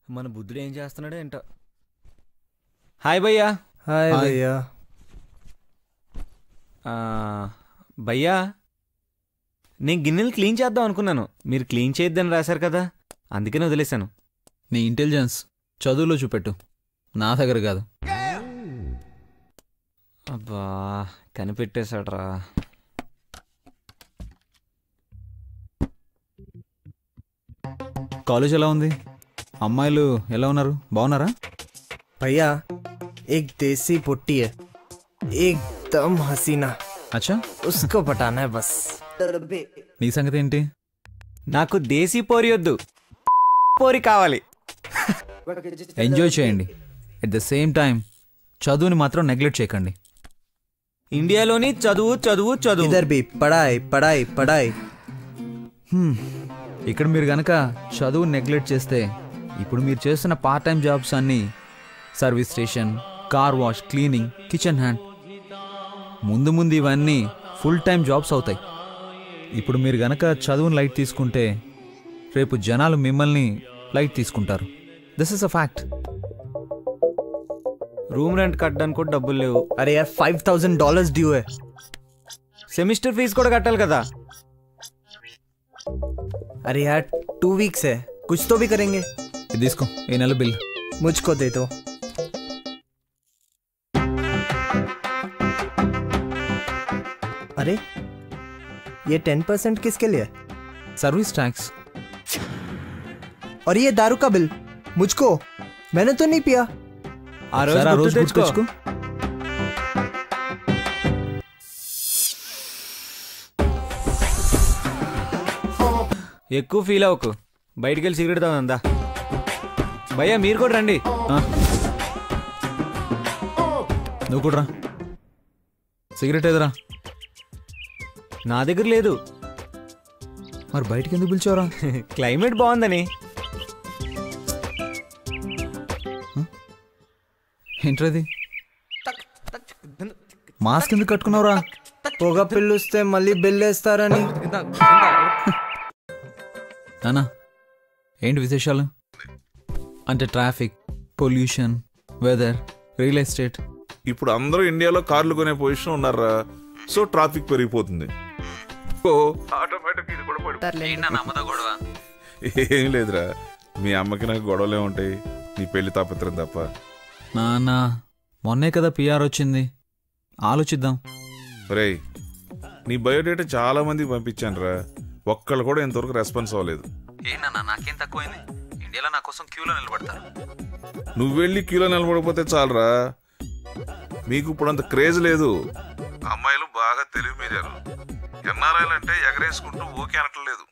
మన బుద్ధుడు ఏం చేస్తున్నాడో ఏంటో హాయ్ భయ్యా హాయ్ హాయ్. భయ్యా ఆ, భయ్యా నేను గిన్నెలు క్లీన్ చేద్దాం అనుకున్నాను మీరు క్లీన్ చేయొద్దని రాశారు కదా అందుకని వదిలేశాను నీ ఇంటెలిజెన్స్ చదువులో చూపెట్టు నా దగ్గర కాదు అబ్బా కనిపెట్టేశాడ్రా కాలేజ్ ఎలా ఉంది అమ్మాయిలు ఎలా ఉన్నారు బాగున్నారా भैया एक देसी पुट्टी है एकदम हसीना అచ్చా उसको पटाना है बस నీ సంగతి ఏంటి నాకు దేశీ పోరి వద్దు పోరి కావాలి ఎంజాయ్ చేయండి ఎట్ ద సేమ్ టైం చదువుని మాత్రం నెగ్లెక్ట్ చేయకండి ఇండియాలోని చదువు చదువు చదువు इधर भी पढ़ाई पढ़ाई पढ़ाई హ్మ్. ఇక్కడ మీరు గనక చదువు నెగ్లెక్ట్ చేస్తే ఇప్పుడు మీరు చేస్తున్న పార్ట్ టైం జాబ్స్ అన్నీ service station car wash cleaning kitchen hand ముందు ముందు ఇవన్నీ ఫుల్ టైం జాబ్స్ అవుతాయి ఇప్పుడు మీరు గనక చదువుని లైట్ తీసుకుంటే రేపు జనాలు మిమ్మల్ని లైట్ తీసుకుంటారు this is a fact room rent కట్టడానికి కూడా డబ్బులు లేవు अरे यार फाइव थाउजेंड डॉलर्स ड्यू है సెమిస్టర్ ఫీజు కూడా కట్టాలి కదా अरे यार टू वीक्स है कुछ तो भी करेंगे ఇది తీసుకో ఈ నెల బిల్ मुझको दे दो अरे ये टेन परसेंट किसके लिए है? సర్వీస్ ట్యాక్స్ और ये दारू का बिल मुझको मैंने तो नहीं पिया ఆ రోజు సరే, ఆ గుర్తు రోజు గుర్తు తెచ్చుకో. తెచ్చుకో ఎక్కువ ఫీల్ అవ్వకు బయటికి వెళ్ళి సిగరెట్ తాగుందా భయ్యా మీరు కూడా రండి ఆ. నువ్వు కూడా రా సిగరెట్ ఎదురా నా దగ్గర లేదు మరి బయటికి ఎందుకు పిలిచావురా క్లైమేట్ బాగుందని ఏంట్రది మాస్క్ ఎందుకు కట్టుకున్నావురా పొగ పిల్లుస్తే మళ్ళీ బిల్ వేస్తారని నానా ఏంటి విశేషాలు అంటే traffic pollution weather real estate ఇప్పుడు అందరూ ఇండియాలో కార్లు కొనే పొజిషన్ ఉన్నారా సో ట్రాఫిక్ పెరిగిపోతుంది ఓ ఆటోమేటిక్ ఇది కూడా పడిపోతుంది ఏం లేదురా మీ అమ్మకి నాకు గొడవలే ఉంటాయి నీ పెళ్లి తాపత్రం తప్ప నానా మొన్నే కదా పిఆర్ వచ్చింది ఆలోచిద్దాం రేయ్ నీ బయోడేటా చాలా మందికి పంపించాను రా ఒక్కళ్ళు కూడా ఇంతవరకు రెస్పాన్స్ అవ్వలేదు ఏంటన్నా నాకేం తక్కువైంది ఇండియాలో నా కోసం క్యూలో నిలబడతారు నువ్వు వెళ్ళి కిలో నిలబడిపోతే చాలరా మీకు ఇప్పుడు అంత క్రేజ్ లేదు అమ్మాయిలు బాగా తెలివి మీరారు ఎన్ఆర్ఐలు అంటే ఎగరేసుకుంటూ ఓకే అనట్లేదు